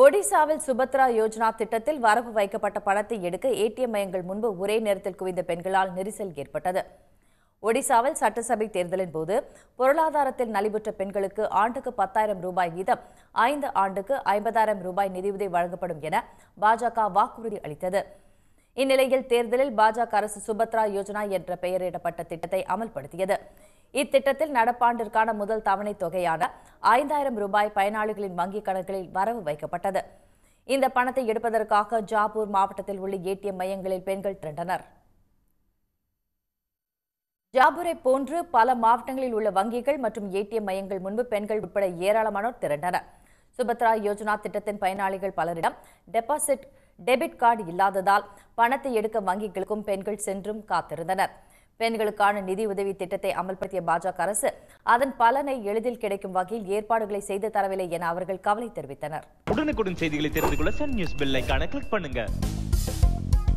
ஒடிசாவில் சுபத்ரா யோஜனா திட்டத்தில் வரவு வைக்கப்பட்ட பணத்தை எடுக்க ஏடிஎம் மையங்கள் முன்பு ஒரே நேரத்தில் குவிந்த பெண்களால் நெரிசல் ஏற்பட்டது ஒடிசாவில் சட்டசபை தேர்தலின் போது பொருளாதாரத்தில் நலிவுற்ற பெண்களுக்கு ஆண்டுக்கு பத்தாயிரம் ரூபாய் வீதம் ஐந்து ஆண்டுக்கு ஐம்பதாயிரம் ரூபாய் நிதியுதவி வழங்கப்படும் என பாஜக வாக்குறுதி அளித்தது இந்நிலையில் தேர்தலில் பாஜக அரசு சுபத்ரா யோஜனா என்ற பெயரிடப்பட்ட திட்டத்தை அமல்படுத்தியது இத்திட்டத்தில் நடப்பாண்டிற்கான முதல் தவணை தொகையான ஐந்தாயிரம் ரூபாய் பயனாளிகளின் வங்கிக் கணக்குகளில் வரவு வைக்கப்பட்டது இந்த பணத்தை எடுப்பதற்காக ஜாப்பூர் மாவட்டத்தில் உள்ள ஏடிஎம் மையங்களில் பெண்கள் திரண்டனர் ஜாபூரை போன்று பல மாவட்டங்களில் உள்ள வங்கிகள் மற்றும் ஏடிஎம் மையங்கள் முன்பு பெண்கள் உட்பட ஏராளமானோர் திரண்டனர் சுபத்ரா யோஜனா திட்டத்தின் பயனாளிகள் பலரிடம் டெபாசிட் டெபிட் கார்டு இல்லாததால் பணத்தை எடுக்க வங்கிகளுக்கும் பெண்கள் சென்றும் காத்திருந்தனர் பெண்களுக்கான நிதி உதவி திட்டத்தை அமல்படுத்திய பாஜக அரசு அதன் பலனை எளிதில் கிடைக்கும் வகையில் ஏற்பாடுகளை செய்து தரவில்லை என அவர்கள் கவலை தெரிவித்தனர் உடனுக்குடன் செய்திகளை தெரிந்து கொள்ள சன் நியூஸ் பெல் ஐகானை கிளிக் பண்ணுங்க